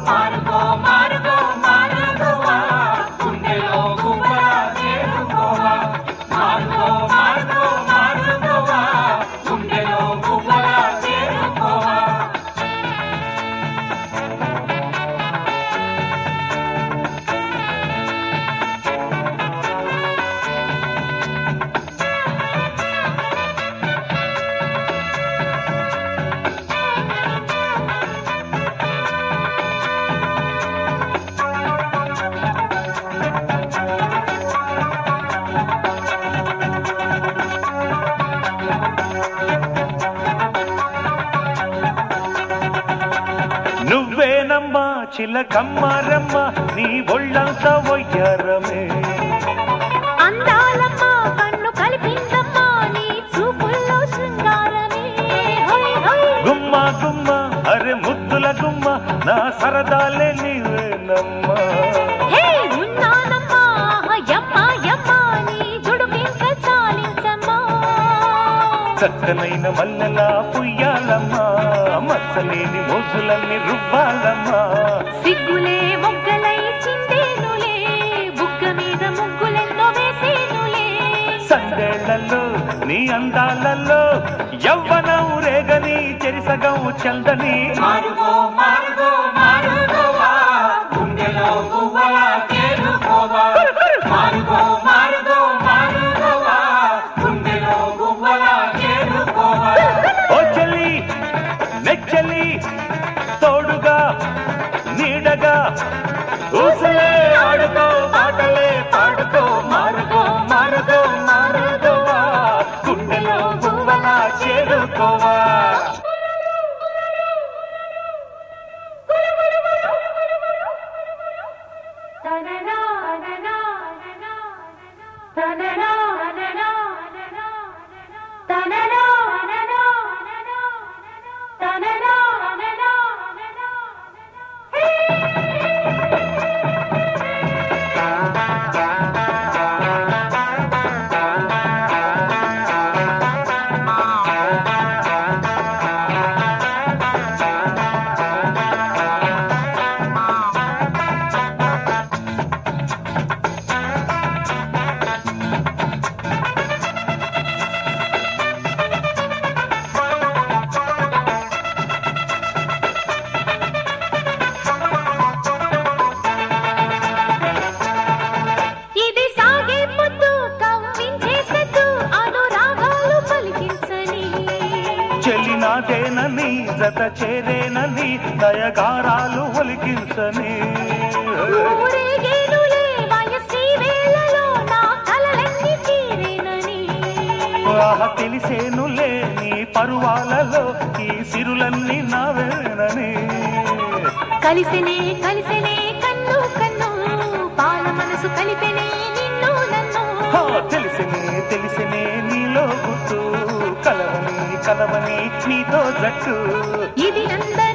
మారుకో మారుకో మారుకోవా గుండెలో గువ్వల చేరుకోవా మారుకో మారుకో మారుకోవా గుండెలో గువ్వల చేరుకోవా నువ్వేనమ్మా చిలకమ్మారమ్మ నీ ఒళ్ళంత వయ్యారమే అందాలమ్మ కన్ను కలిపిందమ్మా నీ చూపుల్లో శృంగారమే హోయ్ హోయ్ గుమ్మ గుమ్మ అరే ముద్దుల గుమ్మ నా సరదాలే నీవేనమ్మా హే ఉన్నానమ్మా యమ్మ యమ్మ నీ జుడుకింక చాలించమ్మా చక్కనైన మల్లెలా పుయ్యాలమ్మా మచ్చలేని మోసులన్నీ రువ్వాలమ్మా సిగ్గులే మొగ్గలై చిందేనులే బుగ్గ మీద ముగ్గులెన్నో వేసేనులే సందేళ్లలో నీ అందాలలో యవ్వనం రేగని చెరిసగం చల్దని మారుకో మారుకో మారుకోవా గుండెలో గువ్వల చేరుకోవా మారుకో మారుకో మారుకోవా గుండెలో గువ్వల చేరుకోవా ఓ చెల్లి నెచ్చలి తోడుగా నీడగా ఊసలే ఆడుకో పాటలే పాడుకో మారుకో మారుకో మారుకోవా గుండెలో గువ్వల చేరుకోవా తననా తననా తననా తననా తననా తననా ఇది సాగే పొద్దు కవ్వించే సెద్దు అనురాగాలు పలికించని చెల్లి నాదేనని జత చేరేనని దయగారాలు ఒలికించని ఊరేగేనులే వయస్సీ వేళలో నా కలలన్నీ తీరేనని ఆహ తెలిసేనులే నీ పరువాలలో ఈ సిరులన్నీ నావేనని కలిసినే కలిసినే కన్ను కన్ను పాల మనసు కలిపెనే నిన్ను నన్ను హా, తెలిసినే తెలిసినే నీలో గుర్తు కలవని కలవని నీతో జట్టు ఇది నందన